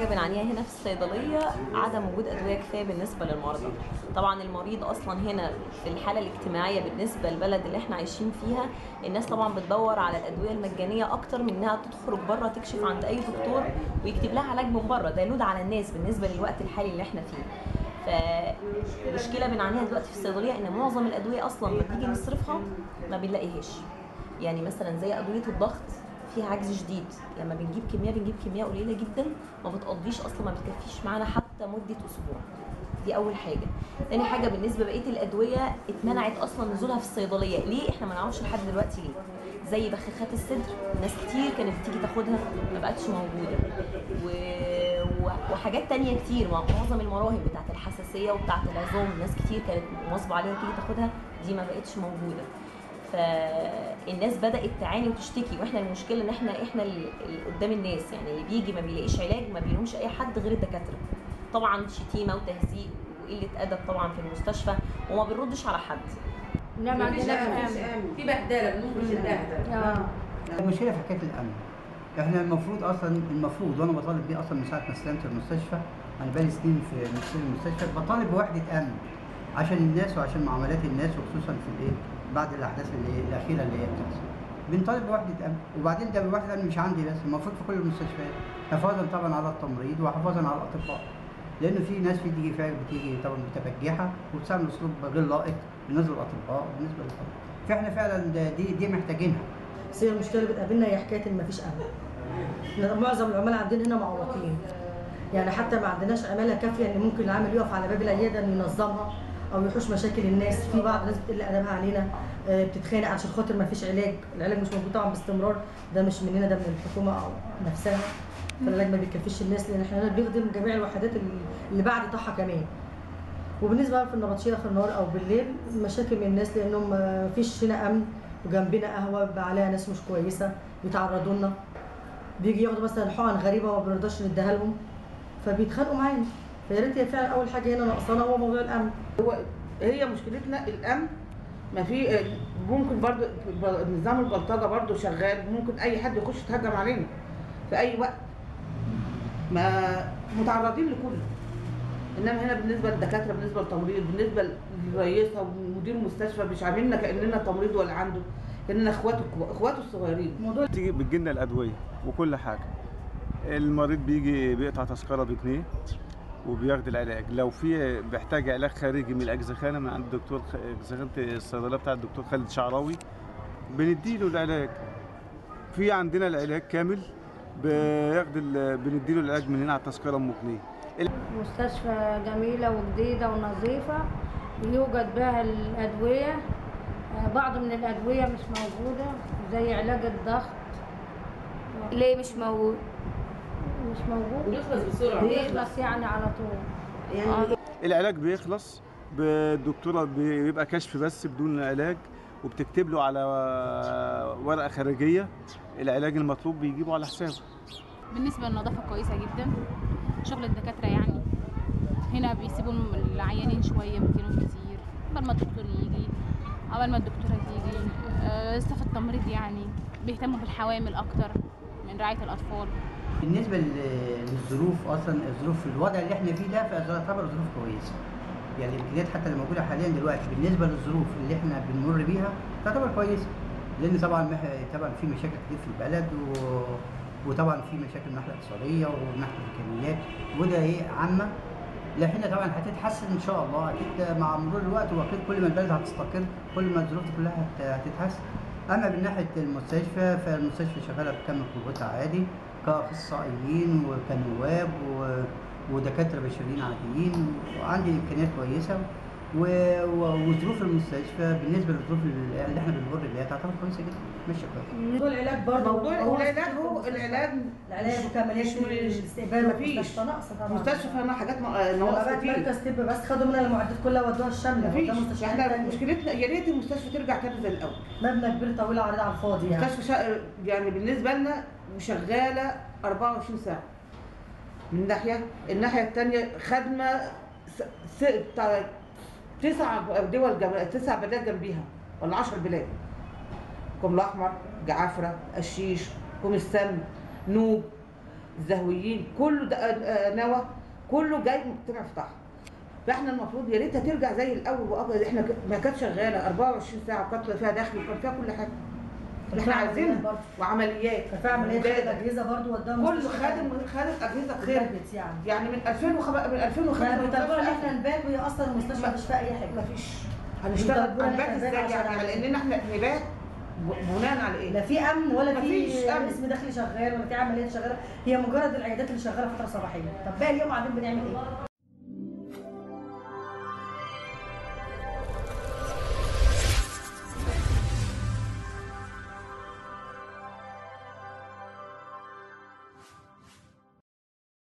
حاجه بنعانيها هنا في الصيدليه عدم وجود ادويه كفايه بالنسبه للمرضى طبعا المريض اصلا هنا في الحاله الاجتماعيه بالنسبه للبلد اللي احنا عايشين فيها الناس طبعا بتدور على الادويه المجانيه اكتر من انها تخرج بره تكشف عند اي دكتور ويكتب لها علاج من بره ده لود على الناس بالنسبه للوقت الحالي اللي احنا فيه فمشكله بنعانيها دلوقتي في الصيدليه ان معظم الادويه اصلا لما بنيجي نصرفها ما بنلاقيهاش يعني مثلا زي ادويه الضغط فيها عجز شديد لما بنجيب كميه بنجيب كميه قليله جدا ما بتقضيش اصلا ما بتكفيش معانا حتى مده اسبوع دي اول حاجه تاني حاجه بالنسبه بقيه الادويه اتمنعت اصلا نزولها في الصيدليه ليه احنا ما نعرفش لحد دلوقتي ليه زي بخاخات الصدر ناس كتير كانت بتيجي تاخدها ما بقتش موجوده و... و... وحاجات تانية كتير مع- معظم المراهم بتاعت الحساسيه وبتاعت العظام ناس كتير كانت مواظبه عليها وتيجي تاخدها دي ما بقتش موجوده فالناس بدات تعاني وتشتكي واحنا المشكله ان احنا احنا اللي قدام الناس يعني اللي بيجي ما بيلاقيش علاج ما بيلومش اي حد غير الدكاتره طبعا شتيمه وتهزيق وقله ادب طبعا في المستشفى وما بنردش على حد لا ما مفيش عندناش أمن. امن في بهدله بنقوم بشدها اه المشكله في حكايه الامن احنا المفروض اصلا المفروض وانا بطالب بيه اصلا من ساعه ما استلمت المستشفى انا بقالي سنين في مستشفى المستشفى بطالب بوحده امن عشان الناس وعشان معاملات الناس وخصوصا في الايه بعد الاحداث اللي الاخيره اللي هي بتحصل بنطالب بوحده امن وبعدين ده وحده امن مش عندي بس المفروض في كل المستشفيات حفاظا طبعا على التمريض وحفاظا على الاطباء لانه في ناس في بتيجي فعلا بتيجي طبعا متبجحه وبتعمل اسلوب غير لائق بالنسبه للاطباء وبالنسبه للطبيب فاحنا فعلا ده- دي دي محتاجينها بس هي المشكله اللي بتقابلنا هي حكايه ان مفيش امن إحنا معظم العمال عندنا هنا معوقين يعني حتى ما عندناش عماله كافيه ان ممكن العامل يقف على باب العياده انه ينظمها او يحوش مشاكل الناس في بعض الناس بتقل ادبها علينا آه، بتتخانق عشان خاطر ما فيش علاج العلاج مش موجود طبعا باستمرار ده مش مننا ده من الحكومه او نفسها فالعلاج ما بيكفيش الناس لان احنا هنا بنخدم جميع الوحدات اللي- اللي بعد طاحه كمان وبالنسبه بقى في النبطشيه اخر النهار او بالليل مشاكل من الناس لانهم ما فيش هنا امن وجنبنا قهوه بقى عليها ناس مش كويسه بيتعرضوا لنا بيجي ياخدوا مثلا حقن غريبه وما بنرضاش نديها لهم فبيتخانقوا معانا فيا ريت هي فعلا اول حاجه هنا ناقصانا هو موضوع الامن هو هي مشكلتنا الامن ما في ممكن برضو نظام البلطجه برضو شغال ممكن اي حد يخش يتهجم علينا في اي وقت ما متعرضين لكله انما هنا بالنسبه للدكاتره بالنسبه للتمريض بالنسبه للرئيسه ومدير المستشفى مش عاملنا كاننا تمريض ولا عنده كاننا اخواته اخواته الصغيرين موضوع تيجي بتجيلنا الادويه وكل حاجه المريض بيجي بيقطع تذكره بجنيه وبياخد العلاج لو في بيحتاج علاج خارجي من الاجزخانه من عند الدكتور خ- اجزخانه الصيدليه بتاع الدكتور خالد شعراوي بنديله العلاج في عندنا العلاج كامل بياخد ال- بنديله العلاج من هنا على التذكره ام جنيه مستشفى جميلة وجديدة ونظيفة يوجد بها الأدوية آه، بعض من الأدوية مش موجودة زي علاج الضغط ليه مش موجود مش موجود بيخلص بسرعه بيخلص يعني على طول آه. العلاج بيخلص بالدكتوره بيبقى كشف بس بدون علاج وبتكتب له على ورقه خارجيه العلاج المطلوب بيجيبه على حسابه بالنسبة للنظافة كويسة جدا شغل الدكاترة يعني هنا بيسيبوا العيانين شوية بيديلهم كتير قبل ما الدكتور يجي قبل ما الدكتورة تيجي آه، استاف التمريض يعني بيهتموا بالحوامل أكتر من رعاية الأطفال بالنسبه لل- للظروف اصلا الظروف الوضع اللي احنا فيه ده فيعتبر ظروف كويسه يعني الامكانيات حتى اللي موجوده حاليا دلوقتي بالنسبه للظروف اللي احنا بنمر بيها تعتبر كويسه لان طبعا مح- طبعا في مشاكل كتير في البلد و... وطبعا في مشاكل من الناحيه الاقتصاديه ومن ناحيه الامكانيات وده ايه عامه لكن طبعا هتتحسن ان شاء الله اكيد مع مرور الوقت واكيد كل ما البلد هتستقر كل ما الظروف دي كلها هت- هتتحسن اما من ناحيه المستشفى فالمستشفى شغاله بكامل قوتها عادي كاخصائيين وكنواب و... ودكاتره بشريين عاديين وعندي امكانيات كويسه و... و... وظروف المستشفى بالنسبه للظروف اللي احنا بنمر بيها تعتبر كويسه جدا ماشيه كويس موضوع العلاج برضه موضوع هو العلاج هو العلاج العلاج وكماليات مش- الاستقبال مفيش. والمستشفى ناقصه طبعا المستشفى فيها حاجات م- لما نواقص بقت كتير مركز طب بس خدوا منها المعدات كلها ودوها الشامله مفيش قدام مستشفيات احنا تانية. مشكلتنا يا ريت المستشفى ترجع تاني زي الاول مبنى كبير طويل عريض على الفاضي يعني المستشفى شا... يعني بالنسبه لنا شغاله 24 ساعه من ناحيه الناحيه الثانيه خدمه س... س... بتاع تسع دول جم... تسع بلاد جنبيها ولا 10 بلاد كوم الاحمر جعفره الشيش كوم السم نوب الزهويين كله ده آه، نوى كله جاي مجتمع فتح فاحنا المفروض يا ريتها ترجع زي الاول وافضل احنا ك- ما كانت شغاله 24 ساعه وكانت فيها دخل وكان فيها كل حاجه كان احنا فيها عايزينها عمليات برضه. وعمليات كان في عمليات وولادة. خدت اجهزه برضه قدام كله مستشفى خادم خادم اجهزه خير خدت يعني يعني من 2005 من 2005 احنا بنطبق ان ما احنا نبات وهي اصلا المستشفى مش فيها اي حاجه فيش هنشتغل بنطبق إن هنبات إحنا ازاي نبات يعني عشان على اننا احنا نبات ب- بناء على ايه؟ لا في امن ولا في مفيش أمن. اسم داخلي شغال ولا في عمليات شغاله هي مجرد العيادات اللي شغاله فتره صباحيه طب باقي اليوم قاعدين بنعمل ايه؟